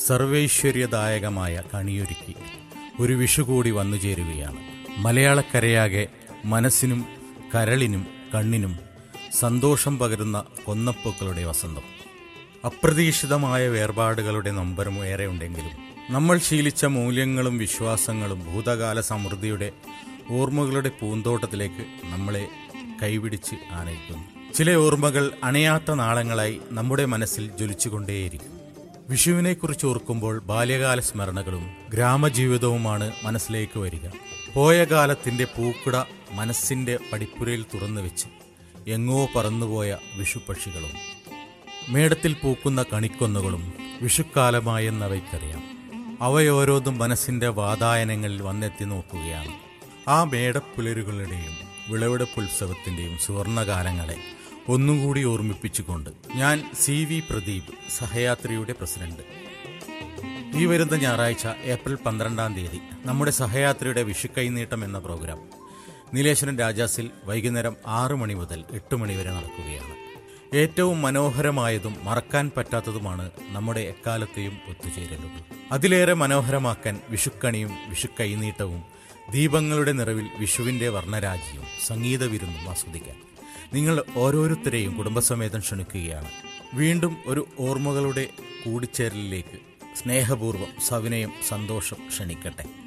സർവൈശ്വര്യദായകമായ കണിയൊരുക്കി ഒരു വിഷു കൂടി വന്നു ചേരുകയാണ് മലയാളക്കരയാകെ മനസ്സിനും കരളിനും കണ്ണിനും സന്തോഷം പകരുന്ന കൊന്നപ്പൂക്കളുടെ വസന്തം അപ്രതീക്ഷിതമായ വേർപാടുകളുടെ നമ്പരം ഏറെ ഉണ്ടെങ്കിലും നമ്മൾ ശീലിച്ച മൂല്യങ്ങളും വിശ്വാസങ്ങളും ഭൂതകാല സമൃദ്ധിയുടെ ഓർമ്മകളുടെ പൂന്തോട്ടത്തിലേക്ക് നമ്മളെ കൈപിടിച്ച് ആനയിക്കുന്നു ചില ഓർമ്മകൾ അണയാത്ത നാളങ്ങളായി നമ്മുടെ മനസ്സിൽ ജ്വലിച്ചുകൊണ്ടേയിരിക്കും വിഷുവിനെക്കുറിച്ച് ഓർക്കുമ്പോൾ ബാല്യകാല സ്മരണകളും ഗ്രാമജീവിതവുമാണ് മനസ്സിലേക്ക് വരിക പോയ കാലത്തിന്റെ പൂക്കുട മനസ്സിന്റെ പടിപ്പുരയിൽ തുറന്നു വെച്ച് എങ്ങോ പറന്നുപോയ വിഷുപക്ഷികളും മേടത്തിൽ പൂക്കുന്ന കണിക്കൊന്നുകളും വിഷുക്കാലമായെന്നവയ്ക്കറിയാം അവയോരോന്നും മനസ്സിന്റെ വാതായനങ്ങളിൽ വന്നെത്തി നോക്കുകയാണ് ആ മേടപ്പുലരുകളുടെയും വിളവെടുപ്പുത്സവത്തിന്റെയും സുവർണകാലങ്ങളെ ഒന്നുകൂടി ഓർമ്മിപ്പിച്ചുകൊണ്ട് ഞാൻ സി വി പ്രദീപ് സഹയാത്രിയുടെ പ്രസിഡന്റ് ഈ വരുന്ന ഞായറാഴ്ച ഏപ്രിൽ പന്ത്രണ്ടാം തീയതി നമ്മുടെ സഹയാത്രിയുടെ വിഷുക്കൈനീട്ടം എന്ന പ്രോഗ്രാം നീലേശ്വരൻ രാജാസിൽ വൈകുന്നേരം ആറു മണി മുതൽ എട്ട് മണി വരെ നടക്കുകയാണ് ഏറ്റവും മനോഹരമായതും മറക്കാൻ പറ്റാത്തതുമാണ് നമ്മുടെ എക്കാലത്തെയും ഒത്തുചേരലുകൾ അതിലേറെ മനോഹരമാക്കാൻ വിഷുക്കണിയും വിഷുക്കൈനീട്ടവും ദീപങ്ങളുടെ നിറവിൽ വിഷുവിന്റെ വർണ്ണരാജിയും സംഗീത വിരുന്നും ആസ്വദിക്കാൻ നിങ്ങൾ ഓരോരുത്തരെയും കുടുംബസമേതം ക്ഷണിക്കുകയാണ് വീണ്ടും ഒരു ഓർമ്മകളുടെ കൂടിച്ചേരലിലേക്ക് സ്നേഹപൂർവ്വം സവിനയം സന്തോഷം ക്ഷണിക്കട്ടെ